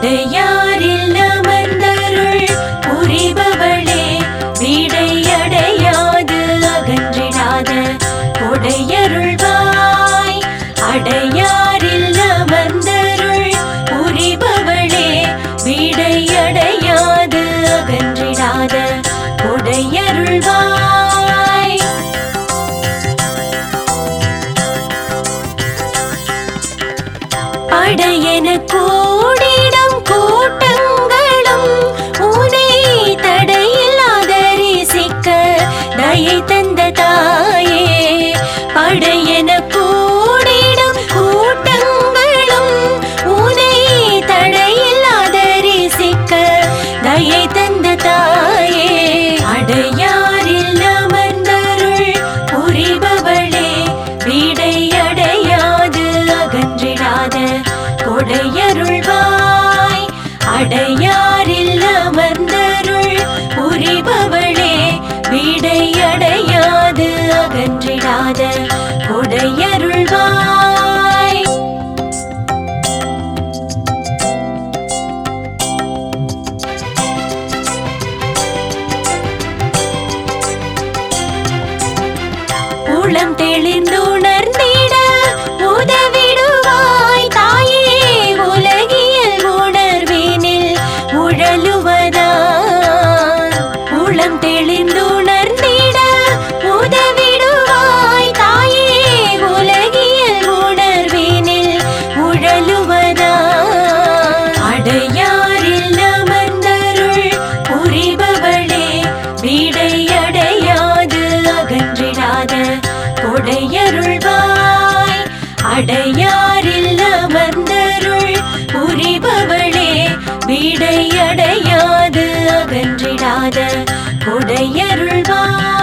அடையாரில் அமர்ந்தருள் புரிபவளே வீடையடையாது அகன்றிடாத கொடையருள்வாய் அடையாரில் அமர்ந்தருள் புரிபவளே வீடையடையாது அகன்றிடாத கொடையருள்வாய் படையென கூடிடம் கூட்டங்களும் உனை தடையில்லாத ரிசிக்க தயை தந்த தாயே படையென கூடிடம் கூட்டங்களும் உனை தடையில்லாத ரிசிக்க தயை தந்த தாயே அடையாரில் அமர்ந்தருள் புரிபவளே வீடை அடையாது அகன்றிடாத கொடையருள்வாய் அடையாரில் அமர்ந்தருள் புரிபவளே வீடை அடையாது அகன்றிடாத கொடையருள்வாய் உளம் தெளிந்துணர்ந்திட உதவிடுவாய் தாயே உலகியல் உணர்வினில் உழலுவதா உளம் தெளிந்துணர்ந்திட உதவிடுவாய் தாயே உலகியல் உணர்வினில் உழலுவதா அடையாரில் அமர்ந்தருள் புரிபவளே வீடை அடையாது அகன்றிடாத கொடையருள்வாய் அடையாரில் அமர்ந்தருள் புரிபவளே வீடை அடையாது அகன்றிடாத கொடையருள்வாய்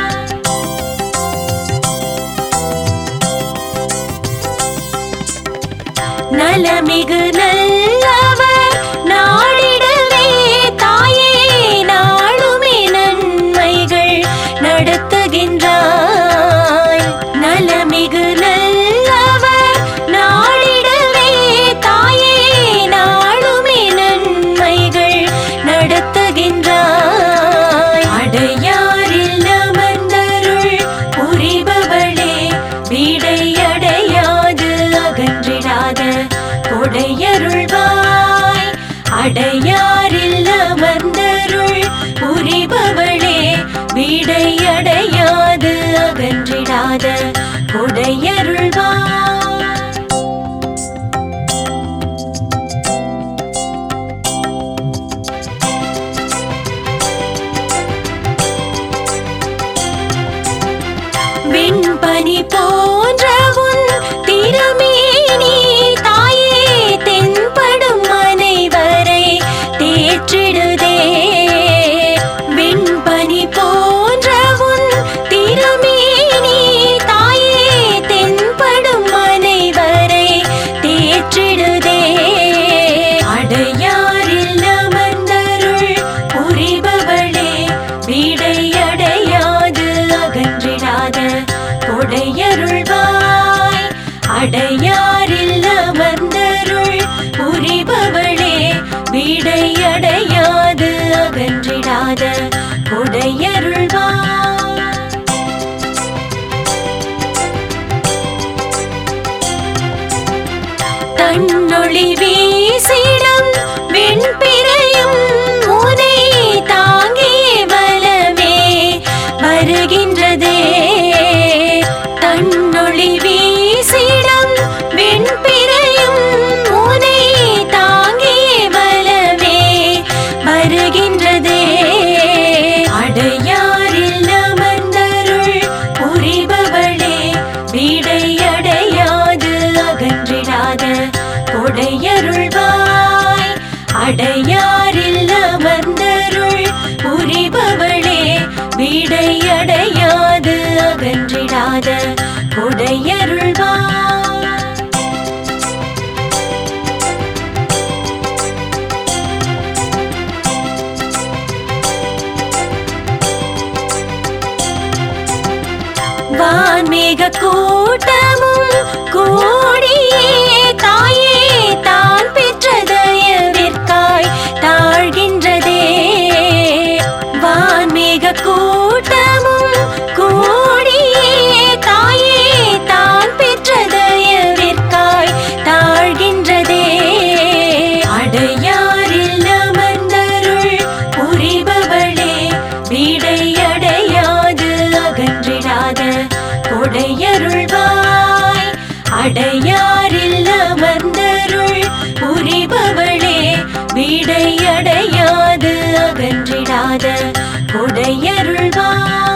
நலமிகு நல்லவர் நாடிடவே தாயே நாளுமே நன்மைகள் நடத்துகின்றாய் நலமிகு நல்லவர் நாடிடவே தாயே நாளுமே நன்மைகள் நடத்துகின்றாய் அடையாரில் அமர்ந்தருள் புரிபவளே வீடை அடையாது அகன்றிடாத கொடையருள்வாய் அடையாரில் அமர்ந்தருள் புரிபவளே வீடை அடையாது அகன்றிடாத கொடையருள்வாய் விண்பனி போன்ற உன் திருமேனி தாயே தென்படும் அனைவரை தேற்றிடுதே விண்பனி போன்ற உன் திருமேனி தாயே தென்படும் அனைவரை தேற்றிடுதே அடையாரில் அமர்ந்தருள் புரிபவளே வீடை அடையாது அகன்றிடாத கொடையருள்வாய் அடையாரில் அமர்ந்தருள் புரிபவளே வீடை அடையாது அகன்றிடாத கொடையருள்வாய் தன்னொளி வீசிடம் வெண்பிறையும் உனை தாங்கிய பலமே வருகின்றதே தன்னொளி வீசிடம் வெண்பிறையும் உனை தாங்கிய பலமே வருகின்றதே அடையாரில் அமர்ந்தருள் புரிபவளே வீடை அடையாது அகன்றிடாத கொடையருள்வாய் அடையாரில் அமர்ந்தருள் புரிபவளே வீடை அடையாது அகன்றிடாத கொடையருள்வாய் வான்மேக கூட்டமும் கூடியே தாயே தான் பெற்ற தயவிற்கு அகன்றிடாத கொடையருள்வாய்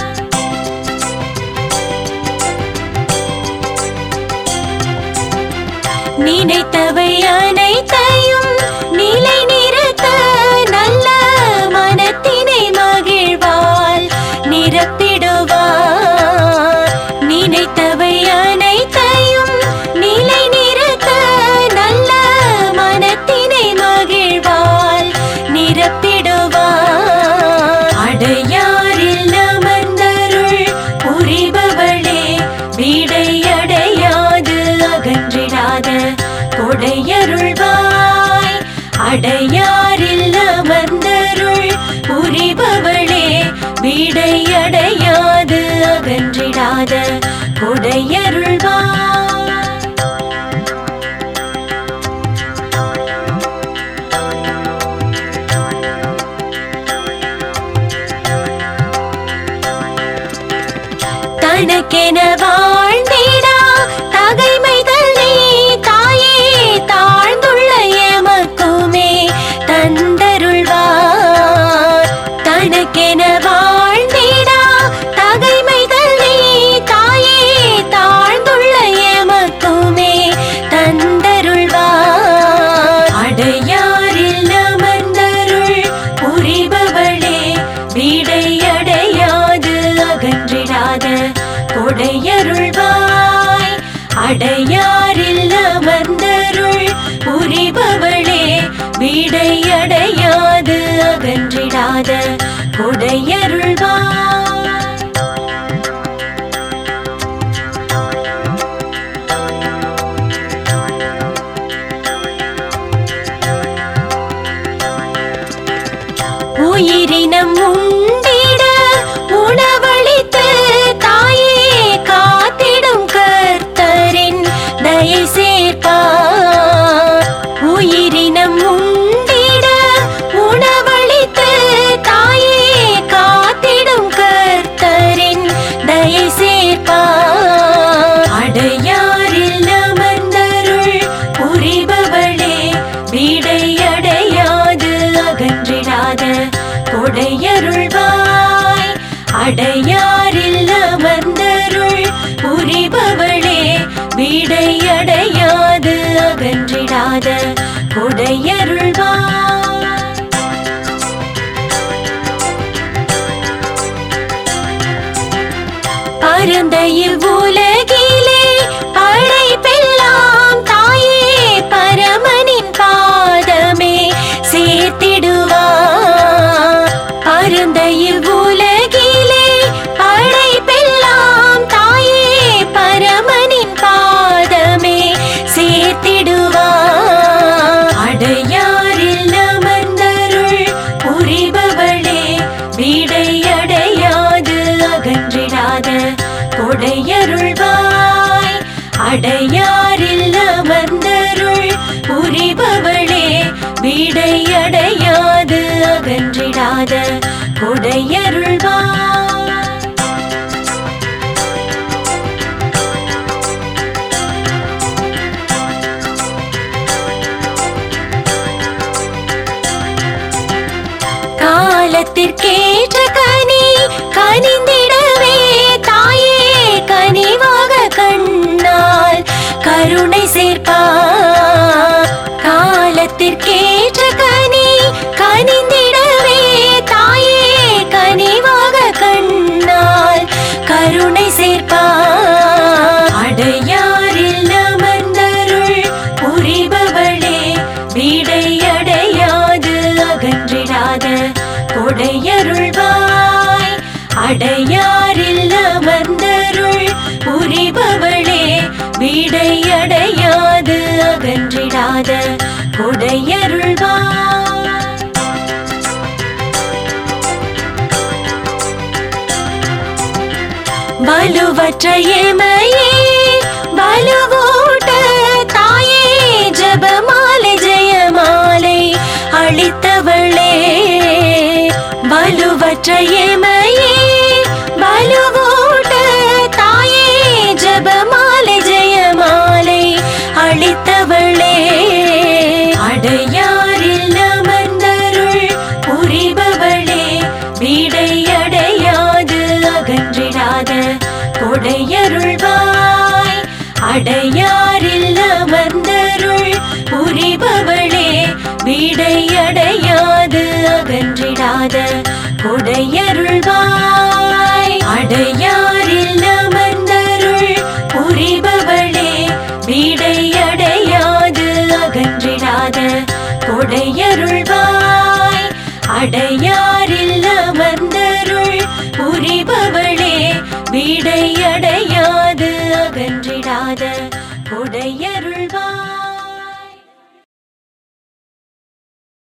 நினைத்தவை அனைத்தையும் நிலை நிறுத்த நல்ல மனத்தினை மகிழ்வால் நிரப்பிடுவார் நினைத்தவை அனைத்தையும் நிலை நிறுத்த நல்ல மனத்தினை மகிழ்வால் நிரப்பிடுவார் அடையாரில் அமர்ந்தருள் புரிபவளே வீடை அடையாது அகன்றிடாத கொடையருள்வாய் அடையாரில் அமர்ந்தருள் புரிபவளே வீடை அடையாது அகன்றிடாத கொடையருள்வாய் தனக்கென வாழ்ந்திடா தகைமைதல் நீ தாயே தாழ்ந்துள்ள எமக்குமே தந்தருள்வார் தனக்கென வாழ்ந்திடா தகைமைதல் நீ தாயே தாழ்ந்துள்ள எமக்குமே தந்தருள்வார் அடையாரில் அமர்ந்தருள் புரிபவளே வீடை அடையாது அகன்றிடாத கொடையருள்வாய் அடையாரில் அமர்ந்தருள் புரிபவளே வீடை அடையாது அகன்றிடாத கொடையருள்வாய் உயிரினம் உண்டிட உணவளித்து தாயே காத்திடும் கர்த்தரின் தயை சேர்ப்பார் உயிரினம் உண்டிட உணவளித்து தாயே காத்திடும் கர்த்தரின் தயை சேர்ப்பார் அடையாரில் அமர்ந்தருள் புரிபவளே வீடை அடையாது அகன்றிடாத கொடையருள்வாய் அடையாரில் அமர்ந்தருள் புரிபவளே வீடை அடையாது அகன்றிடாத கொடையருள்வாய் பரந்தையில் உலகிலே படைப்பெல்லாம் தாயே பரமனின் பாதமே சேர்த்திடுவார் பரந்தையில் உலகிலே படைப்பெல்லாம் தாயே பரமனின் பாதமே சேர்த்திடுவார் அடையாரில் அமர்ந்தருள் புரிபவளே வீடை அடையாது அகன்றிடாத கொடையருள்வாய் அடையாரில் அமர்ந்தருள் புரிபவளே வீடை அடையாது அகன்றிடாத கொடையருள்வாய் காலத்திற்கேற்ற கனி கனிந்திடவே தாயே கனிவாக கண்ணால் கருணை சேர்ப்பார் காலத்திற்கேற்ற கனி கனிந்திடவே தாயே கனிவாக கண்ணால் கருணை சேர்ப்பார் அடையாரில் அமர்ந்தருள் புரிபவளே வீடை அடையாது அகன்றிடாத கொடையருள்வாய் அடையாரில் அமர்ந்தருள் புரிபவளே வீடை அடையாது அகன்றிடாத கொடையருள்வாய் வலுவற்ற எமையே வலுவூட்ட தாயே ஜபமாலை ஜெயமாலை அளித்தவளே வலுவற்ற எமையே வலுவூட்ட தாயே ஜபமாலை ஜெயமாலை அளித்தவளே அடையாரில் அமர்ந்தருள் புரிபவளே கொடையருள்வாய் அடையாரில் அமர்ந்தருள் புரிபவளே வீடை அடையாது அகன்றிடாத கொடையருள்வாய் அடையாரில் அமர்ந்தருள் புரிபவளே வீடை அடையாது அகன்றிடாத கொடையருள்வாய் அடையாரில் அமர்ந்தருள் புரிபவளே வீடை அடையாது அகன்றிடாத